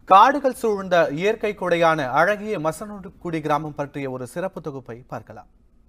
காடுகள் சூழ்ந்த இயற்கை கொடையான அழகிய மசனகுடி கிராமம் பற்றிய ஒரு சிறப்பு தொகுப்பை பார்க்கலாம்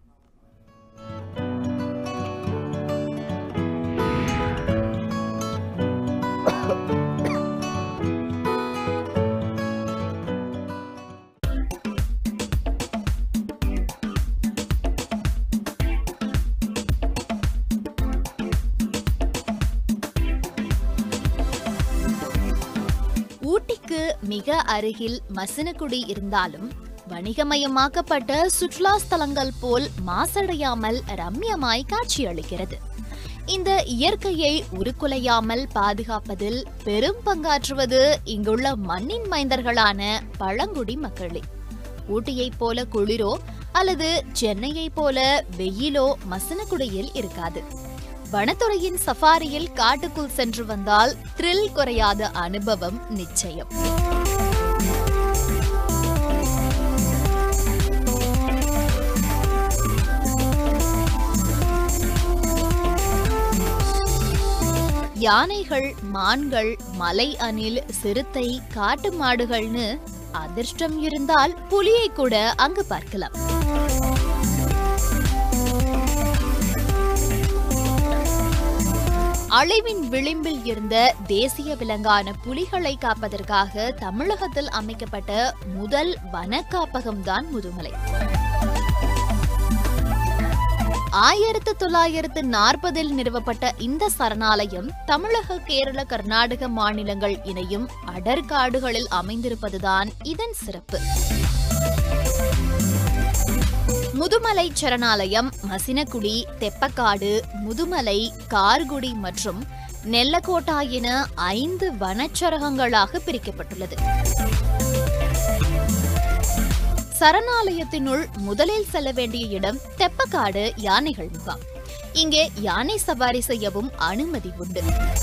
ஊட்டிக்கு மிக அருகில் மசினகுடி இருந்தாலும் வணிகமயமாக்கப்பட்ட சுற்றுலா ஸ்தலங்கள் போல் மாசடையாமல் ரம்யமாய் காட்சியளிக்கிறது இந்த இயற்கையை உருக்குலையாமல் பாதுகாப்பதில் பெரும் பங்காற்றுவது இங்குள்ள மண்ணின் மைந்தர்களான பழங்குடி மக்களே ஊட்டியைப் போல குளிரோ அல்லது சென்னையைப் போல வெயிலோ மசனகுடியில் இருக்காது வனத்துறையின் சஃபாரியில் காட்டுக்குள் சென்று வந்தால் த்ரில் குறையாத அனுபவம் நிச்சயம் யானைகள் மான்கள் மலை அணில் சிறுத்தை காட்டு மாடுகள்னு அதிர்ஷ்டம் இருந்தால் புலியை கூட அங்கு பார்க்கலாம் அழிவின் விளிம்பில் இருந்த தேசிய விலங்கான புலிகளை காப்பதற்காக தமிழகத்தில் அமைக்கப்பட்ட முதல் வன காப்பகம்தான் முதுமலை ஆயிரத்து தொள்ளாயிரத்து நாற்பதில் நிறுவப்பட்ட இந்த சரணாலயம் தமிழக கேரள கர்நாடக மாநிலங்கள் இணையும் அடர்காடுகளில் அமைந்திருப்பதுதான் இதன் சிறப்பு முதுமலை சரணாலயம் மசினகுடி தெப்பக்காடு முதுமலை கார்குடி மற்றும் நெல்லக்கோட்டா என ஐந்து வனச்சரகங்களாக பிரிக்கப்பட்டுள்ளது சரணாலயத்தினுள் முதலில் செல்ல வேண்டிய இடம் தெப்பக்காடு யானைகள் முகாம் இங்கே யானை சவாரி செய்யவும் அனுமதி உண்டு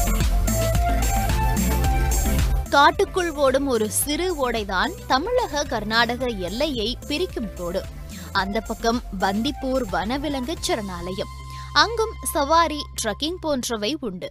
காட்டுக்குள் ஓடும் ஒரு சிறு ஓடைதான் தமிழக கர்நாடக எல்லையை பிரிக்கும் கோடு அந்த பக்கம் பந்திப்பூர் வனவிலங்கு சரணாலயம் அங்கும் சவாரி ட்ரக்கிங் போன்றவை உண்டு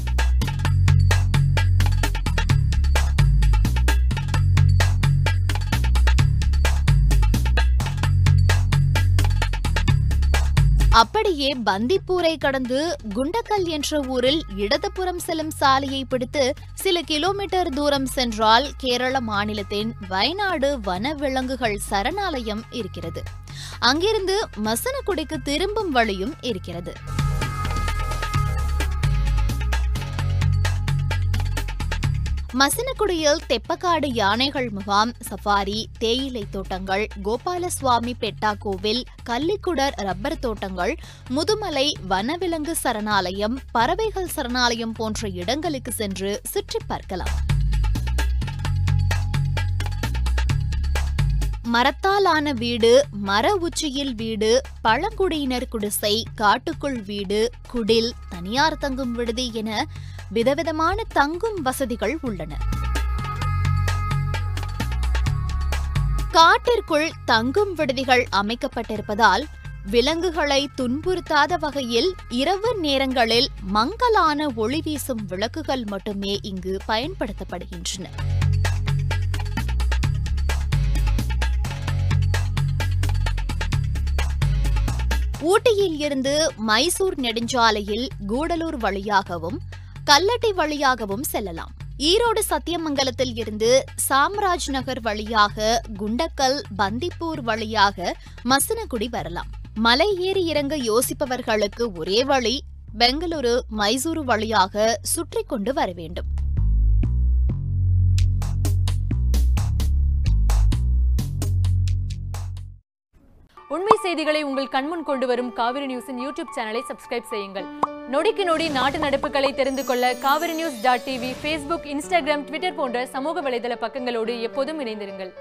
அப்படியே பந்திப்பூரை கடந்து குண்டக்கல் என்ற ஊரில் இடதுபுறம் செல்லும் சாலையை பிடித்து சில கிலோமீட்டர் தூரம் சென்றால் கேரள மாநிலத்தின் வயநாடு வனவிலங்குகள் சரணாலயம் இருக்கிறது அங்கிருந்து மசனகுடிக்கு திரும்பும் வழியும் இருக்கிறது மசனகுடியில் தெப்பக்காடு யானைகள் முகாம் சஃபாரி தேயிலை தோட்டங்கள் கோபாலசுவாமி பெட்டா கோவில் கள்ளிக்குடர் ரப்பர் தோட்டங்கள் முதுமலை வனவிலங்கு சரணாலயம் பறவைகள் சரணாலயம் போன்ற இடங்களுக்கு சென்று சுற்றி பார்க்கலாம் மரத்தால் ஆன வீடு மர உச்சியில் வீடு பழங்குடியினர் குடிசை காட்டுக்குள் வீடு குடில் தனியார் தங்கும் விடுதி என விதவிதமான தங்கும் வசதிகள் உள்ளன காட்டிற்குள் தங்கும் விடுதிகள் அமைக்கப்பட்டிருப்பதால் விலங்குகளை துன்புறுத்தாத வகையில் இரவு நேரங்களில் மங்கலான ஒளி வீசும் விளக்குகள் மட்டுமே இங்கு பயன்படுத்தப்படுகின்றன ஊட்டியில் இருந்து மைசூர் நெடுஞ்சாலையில் கூடலூர் வழியாகவும் கல்லட்டி வழியாகவும் செல்லலாம் ஈரோடு சத்தியமங்கலத்தில் இருந்து சாம்ராஜ் நகர் வழியாக குண்டக்கல் பந்திப்பூர் வழியாக மசனகுடி வரலாம் மலை ஏறி இறங்க யோசிப்பவர்களுக்கு ஒரே வழி பெங்களூரு மைசூரு வழியாக சுற்றி கொண்டு வர வேண்டும் உண்மை செய்திகளை உங்கள் கண்முன் கொண்டு வரும் காவிரி நியூஸின் யூடியூப் சேனலை சப்ஸ்கிரைப் செய்யுங்கள் நொடிக்கு நொடி நாட்டு நடப்புகளை தெரிந்து கொள்ள Kaveri news dot TV Facebook Instagram Twitter போன்ற சமூக வலைதள பக்கங்களோடு எப்போதும் இணைந்திருங்கள்